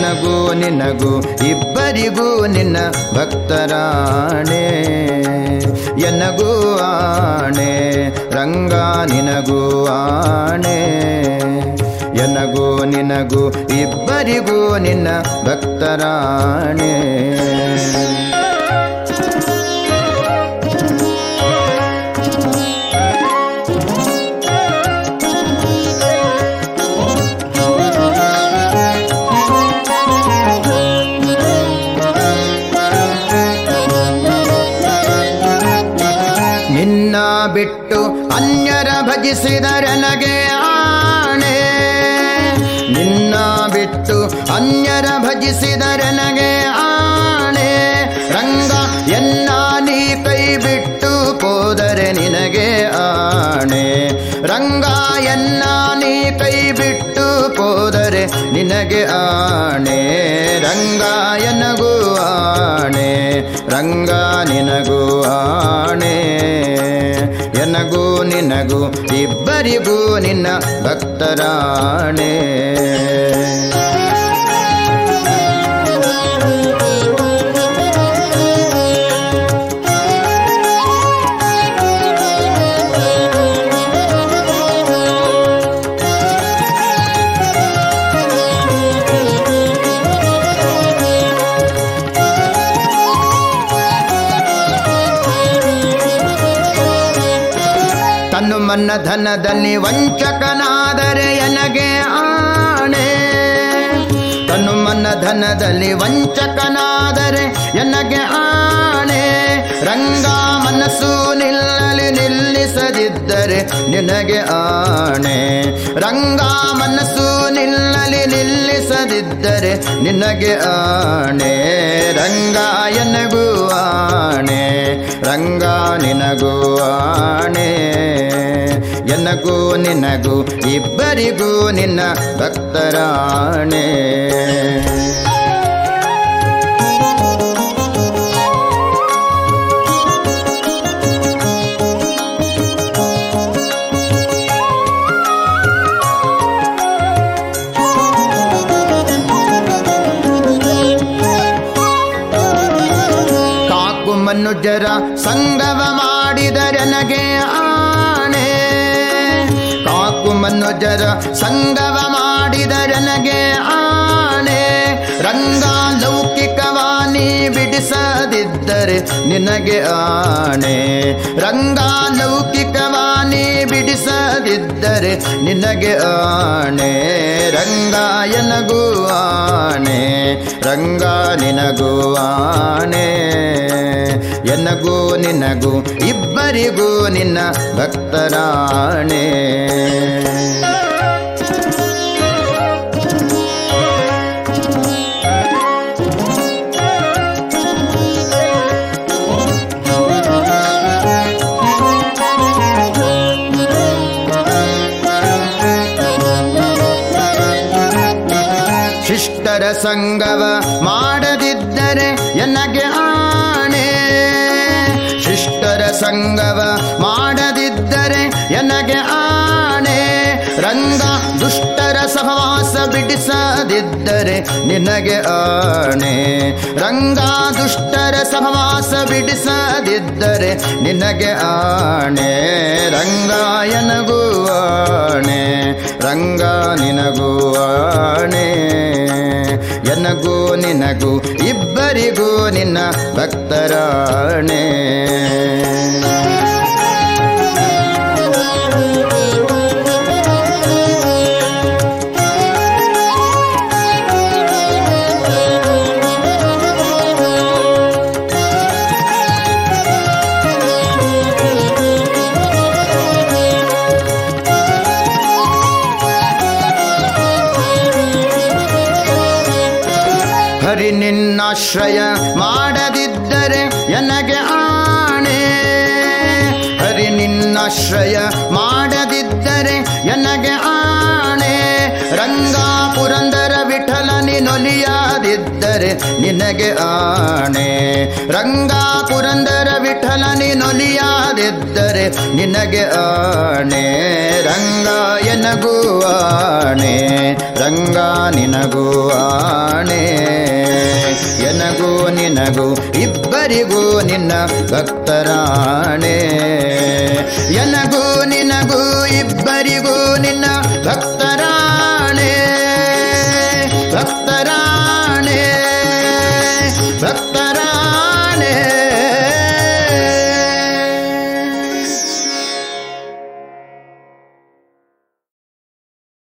ಎನಗೂ ನಿನಗೂ ಇಬ್ಬರಿಗೂ ನಿನ್ನ ಭಕ್ತರಾಣೆ ಎನಗೂ ಆಣೆ ರಂಗ ನಿನಗೂ ಆಣೆ ಎನಗೂ ನಿನಗೂ ಇಬ್ಬರಿಗೂ ನಿನ್ನ ಭಕ್ತರಾಣೆ ನಿನ್ನ ಬಿಟ್ಟು ಅನ್ಯರ ಭಜಿಸಿದರನಗೆ ಆಣೆ ನಿನ್ನ ಬಿಟ್ಟು ಅನ್ಯರ ಭಜಿಸಿದರನಗೆ ಆಣೆ ರಂಗ ಎನ್ನ ನೀ ಕೈ ಬಿಟ್ಟು ಹೋದರೆ ನಿನಗೆ ಆಣೆ ರಂಗ ಎನ್ನ ನೀ ಕೈ ಬಿಟ್ಟು ಹೋದರೆ ನಿನಗೆ ಆಣೆ ರಂಗ ಎನಗೂ ಆಣೆ ರಂಗ ನಿನಗೂ ಆಣೆ ಎನಗೂ ನಿನಗೂ ಇಬ್ಬರಿಗೂ ನಿನ್ನ ಭಕ್ತರಾಣೆ ತನ್ನು ಮನ್ನ ಧನದಲ್ಲಿ ವಂಚಕನಾದರೆ ಎನಗೆ ಆಣೆ ತನ್ನು ಮನ್ನ ಧನದಲ್ಲಿ ವಂಚಕನಾದರೆ ಎನಗೆ ಆಣೆ ರಂಗ ಮನಸ್ಸು ನಿಲ್ಲಲಿ ನಿಲ್ಲಿಸದಿದ್ದರೆ ನಿನಗೆ ಆಣೆ ರಂಗ ಮನಸ್ಸು ನಿಲ್ಲಲಿ ನಿಲ್ಲಿಸದಿದ್ದರೆ ನಿನಗೆ ಆಣೆ ರಂಗ ಎನಗೂ ಆಣೆ ರಂಗ ನಿನಗೂ ಆಣೆ ಎನಗೂ ನಿನಗೂ ಇಬ್ಬರಿಗೂ ನಿನ್ನ ಭಕ್ತರಾಣೆ ಕಾಕು ಮನುಜರ ಸಂಗವ ಮಾಡಿದರನಗೆ ಆಣೆ ಕಾಕು ಮನುಜರ ಸಂಗವ ಮಾಡಿದರನಗೆ ಆಣೆ ರಂಗ ಲೌಕಿಕವಾಣಿ ಬಿಡಿಸದಿದ್ದರೆ ನಿನಗೆ ಆಣೆ ರಂಗ ಲೌಕಿಕವಾಣಿ ಬಿಡಿಸದಿದ್ದರೆ ನಿನಗೆ ಆಣೆ ರಂಗ ಎನಗೂ ಆಣೆ ರಂಗ ನಿನಗೂ ಆಣೆ ಎನಗೂ ನಿನಗೂ ಇಬ್ಬರಿಗೂ ನಿನ್ನ ಭಕ್ತರಾಣೆ ಶಿಷ್ಟರ ಸಂಗವ ಮಾಡದಿದ್ದರೆ ಎನಗೆ ಆಣೆ ಶಿಷ್ಟರ ಸಂಗವ ಮಾಡದಿದ್ದರೆ ಎನಗೆ ಆಣೆ ರಂಗ ದುಷ್ಟರ ಸಹವಾಸ ಬಿಡಿಸದಿದ್ದರೆ ನಿನಗೆ ಆಣೆ ರಂಗ ದುಷ್ಟರ ಸಹವಾಸ ಬಿಡಿಸದಿದ್ದರೆ ನಿನಗೆ ಆಣೆ ರಂಗ ಎನಗೂ ಆಣೆ ರಂಗ ನಿನಗೂ ಆಣೆ ಎನಗೂ ನಿನಗೂ ಇಬ್ಬರಿಗೂ ನಿನ್ನ ಭಕ್ತರಾಣೆ ಹರಿ ನಿನ್ನಾಶ್ರಯ ಮಾಡದಿದ್ದರೆ ಎನಗೆ ಆಣೆ ಹರಿ ನಿನ್ನಾಶ್ರಯ ಮಾಡದಿದ್ದರೆ ಎನಗೆ ಆಣೆ ರಂಗ ಪುರಂದರ ವಿಠಲನಿ ನೊಲಿಯಾದಿದ್ದರೆ ನಿನಗೆ ಆಣೆ ರಂಗ ಪುರಂದರ ವಿಠಲನಿ ನೊಲಿಯಾದಿದ್ದರೆ ನಿನಗೆ ಆಣೆ ರಂಗ ಎನಗೂ ಆಣೆ ರಂಗ ನಿನಗೂ ಆಣೆ ಇಬ್ಬರಿಗೂ ನಿನ್ನ ಭಕ್ತರಾಣೆ ಎನಗೂ ನಿನಗೂ ಇಬ್ಬರಿಗೂ